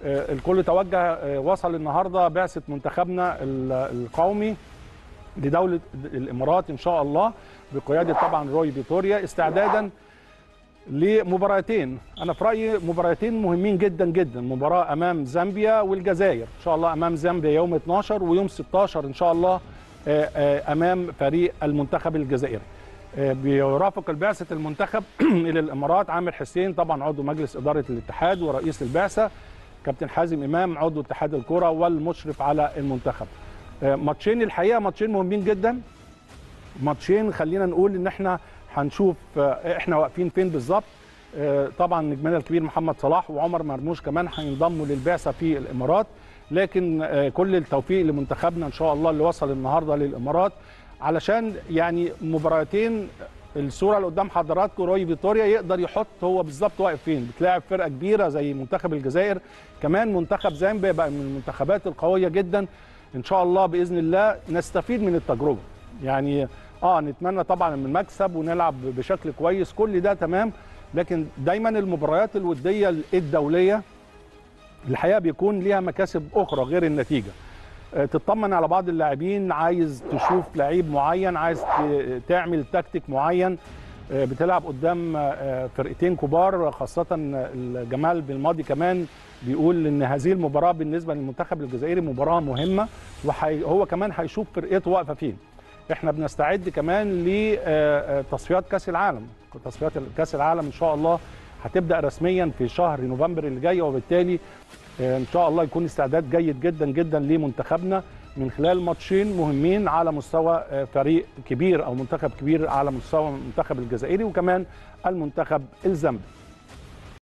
الكل توجه وصل النهارده بعثه منتخبنا القومي لدوله الامارات ان شاء الله بقياده طبعا روي فيتوريا استعدادا لمباراتين انا في رايي مباراتين مهمين جدا جدا مباراه امام زامبيا والجزائر ان شاء الله امام زامبيا يوم 12 ويوم 16 ان شاء الله امام فريق المنتخب الجزائري بيرافق البعثه المنتخب الى الامارات عامر حسين طبعا عضو مجلس اداره الاتحاد ورئيس البعثه كابتن حازم امام عضو اتحاد الكره والمشرف على المنتخب ماتشين الحقيقه ماتشين مهمين جدا ماتشين خلينا نقول ان احنا هنشوف احنا واقفين فين بالظبط طبعا نجمنا الكبير محمد صلاح وعمر مرموش كمان هينضموا للبعثه في الامارات لكن كل التوفيق لمنتخبنا ان شاء الله اللي وصل النهارده للامارات علشان يعني مباراتين الصوره اللي قدام حضراتكم روي فيتوريا يقدر يحط هو بالظبط واقف فين بتلاعب فرقه كبيره زي منتخب الجزائر كمان منتخب زامبيا بقى من المنتخبات القويه جدا ان شاء الله باذن الله نستفيد من التجربه يعني اه نتمنى طبعا من المكسب ونلعب بشكل كويس كل ده تمام لكن دايما المباريات الوديه الدوليه الحقيقه بيكون ليها مكاسب اخرى غير النتيجه تطمن على بعض اللاعبين عايز تشوف لعيب معين عايز تعمل تكتيك معين بتلعب قدام فرقتين كبار خاصة جمال بالماضي كمان بيقول ان هذه المباراة بالنسبة للمنتخب الجزائري مباراة مهمة وهو كمان هيشوف فرقته واقفة فين احنا بنستعد كمان لتصفيات كاس العالم تصفيات كاس العالم ان شاء الله هتبدا رسميا في شهر نوفمبر اللي جاي وبالتالي ان شاء الله يكون استعداد جيد جدا جدا لمنتخبنا من خلال ماتشين مهمين على مستوى فريق كبير او منتخب كبير على مستوى المنتخب الجزائري وكمان المنتخب الزامبي